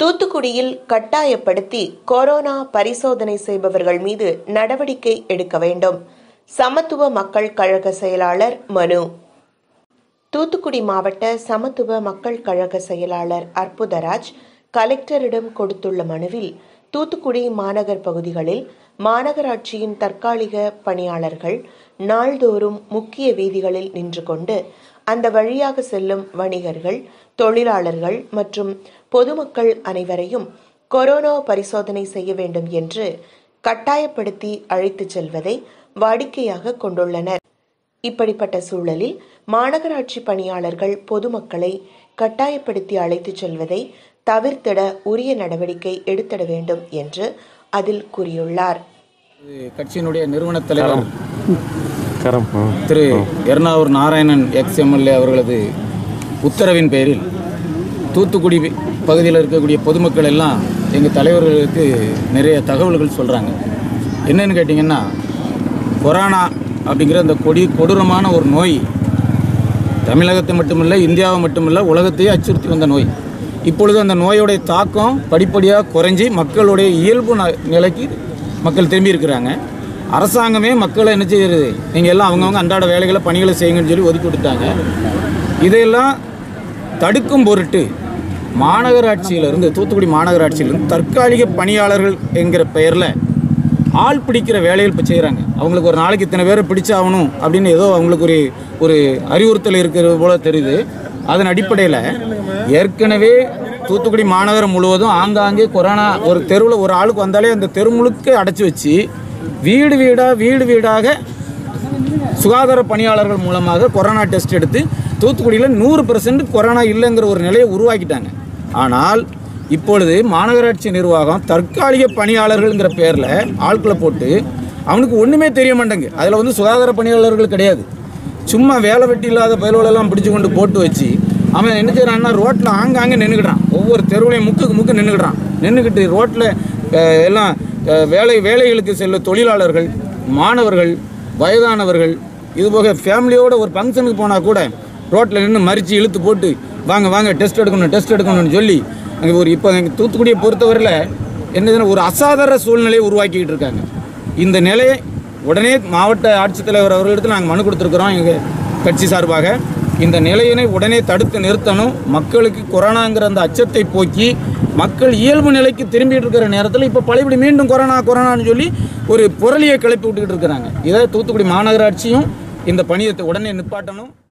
தூத்துக்குடியில் கட்டாயப்படுத்தி கொரோனா பரிசோதனை செய்பவர்கள் மீது நடவடிக்கை எடுக்க வேண்டும் சமத்துவ மக்கள் கழக செயலாளர் மனு தூத்துக்குடி மாவட்ட சமத்துவ மக்கள் கழக செயலாளர் அற்புதராஜ் கலெக்டரிடம் கொடுத்துள்ள மனுவில் தூத்துக்குடி மாநகர் பகுதிகளில் மாநகராட்சியின் தற்காலிக பணியாளர்கள் நாள்தோறும் முக்கிய வீதிகளில் நின்று கொண்டு அந்த வழியாக செல்லும் வணிகர்கள் தொழிலாளர்கள் மற்றும் பொதுமக்கள் அனைவரையும் கொரோனா பரிசோதனை செய்ய வேண்டும் என்று கட்டாயப்படுத்தி அழைத்துச் செல்வதை வாடிக்கையாக கொண்டுள்ளனர் இப்படிப்பட்ட சூழலில் மாநகராட்சி பணியாளர்கள் பொதுமக்களை கட்டாயப்படுத்தி அழைத்துச் செல்வதை தவிர்த்திட உரிய நடவடிக்கை எடுத்திட வேண்டும் என்று அதில் கூறியுள்ளார் இது கட்சியினுடைய நிறுவனத் தலைவர் கரம் ஆ. திரு எர்ணாவூர் நாராயணன் எக்ஸ் எம்எல்ஏ அவர்களது உத்தரவின் பேரில் தூத்துக்குடி பகுதியில் இருக்கக்கூடிய பொதுமக்கள் எல்லாம் எங்கள் தலைவர்களுக்கு நிறைய தகவல்கள் சொல்கிறாங்க என்னன்னு கேட்டிங்கன்னா கொரோனா அப்படிங்கிற அந்த கொடி கொடூரமான ஒரு நோய் தமிழகத்தை மட்டுமில்லை இந்தியாவை மட்டுமில்லை உலகத்தையே அச்சுறுத்தி வந்த நோய் இப்பொழுது அந்த நோயோடைய தாக்கம் படிப்படியாக குறைஞ்சி மக்களுடைய இயல்பு ந- நிலைக்கு மக்கள் திரும்பி இருக்கிறாங்க அரசாங்கமே மக்களை என்ன செய்யறது நீங்கள் எல்லாம் அவங்கவுங்க அன்றாட வேலைகளை பணிகளை செய்யுங்கன்னு சொல்லி ஒதுக்கி விட்டுட்டாங்க இதையெல்லாம் தடுக்கும் பொருட்டு மாநகராட்சியிலிருந்து தூத்துக்குடி மாநகராட்சியிலிருந்து தற்காலிக பணியாளர்கள் என்கிற பெயரில் ஆள் பிடிக்கிற வேலைகள் இப்போ செய்கிறாங்க அவங்களுக்கு ஒரு நாளைக்கு இத்தனை பேரை பிடிச்சாகணும் அப்படின்னு ஏதோ அவங்களுக்கு ஒரு ஒரு அறிவுறுத்தல் இருக்கிறது போல தெரியுது அதன் அடிப்படையில் ஏற்கனவே தூத்துக்குடி மாநகரம் முழுவதும் ஆங்காங்கே கொரோனா ஒரு தெருவில் ஒரு ஆளுக்கு வந்தாலே அந்த தெரு முழுக்க அடைச்சி வச்சு வீடு வீடாக வீடு வீடாக சுகாதார பணியாளர்கள் மூலமாக கொரோனா டெஸ்ட் எடுத்து தூத்துக்குடியில் நூறு பெர்சன்ட் கொரோனா இல்லைங்கிற ஒரு நிலையை உருவாக்கிட்டாங்க ஆனால் இப்பொழுது மாநகராட்சி நிர்வாகம் தற்காலிக பணியாளர்கள்ங்கிற பேரில் ஆட்களை போட்டு அவனுக்கு ஒன்றுமே தெரிய மாட்டேங்கு அதில் வந்து சுகாதார பணியாளர்கள் கிடையாது சும்மா வேலை வெட்டி இல்லாத பயல்களெல்லாம் பிடிச்சு கொண்டு போட்டு வச்சு அவன் என்ன செய்கிறான்னா ரோட்டில் ஆங்காங்கே நின்றுக்கிட்டான் ஒவ்வொரு தெருவுலையும் முக்குக்கு முக்கு நின்றுக்கிட்டான் நின்றுக்கிட்டு ரோட்டில் எல்லாம் அஹ், வேலை வேலைகளுக்கு செல்ல தொழிலாளர்கள் மாணவர்கள் வயதானவர்கள் இதுபோக ஃபேமிலியோட ஒரு ஃபங்க்ஷனுக்கு போனால் கூட ரோட்டில் நின்று மறித்து இழுத்து போட்டு வாங்க வாங்க டெஸ்ட் எடுக்கணும் டெஸ்ட் எடுக்கணும்னு சொல்லி அங்கே ஒரு இப்போ எங்கள் தூத்துக்குடியை பொறுத்தவரையில் என்னதுன்னா ஒரு அசாதாரண சூழ்நிலையை உருவாக்கிக்கிட்டு இருக்காங்க இந்த நிலையை உடனே மாவட்ட ஆட்சித்தலைவர் அவர்களிடத்தில் நாங்கள் மனு கொடுத்துருக்குறோம் எங்கள் கட்சி சார்பாக இந்த நிலையினை உடனே தடுத்து நிறுத்தணும் மக்களுக்கு கொரோனாங்கிற அந்த அச்சத்தை போக்கி மக்கள் இயல்பு நிலைக்கு திரும்பிட்டு இருக்கிற நேரத்தில் இப்போ பழையபடி மீண்டும் கொரோனா கொரோனான்னு சொல்லி ஒரு புரளியை கிளப்பி விட்டுக்கிட்டு இருக்கிறாங்க இதை தூத்துக்குடி மாநகராட்சியும் இந்த பணியை உடனே நிப்பாட்டணும்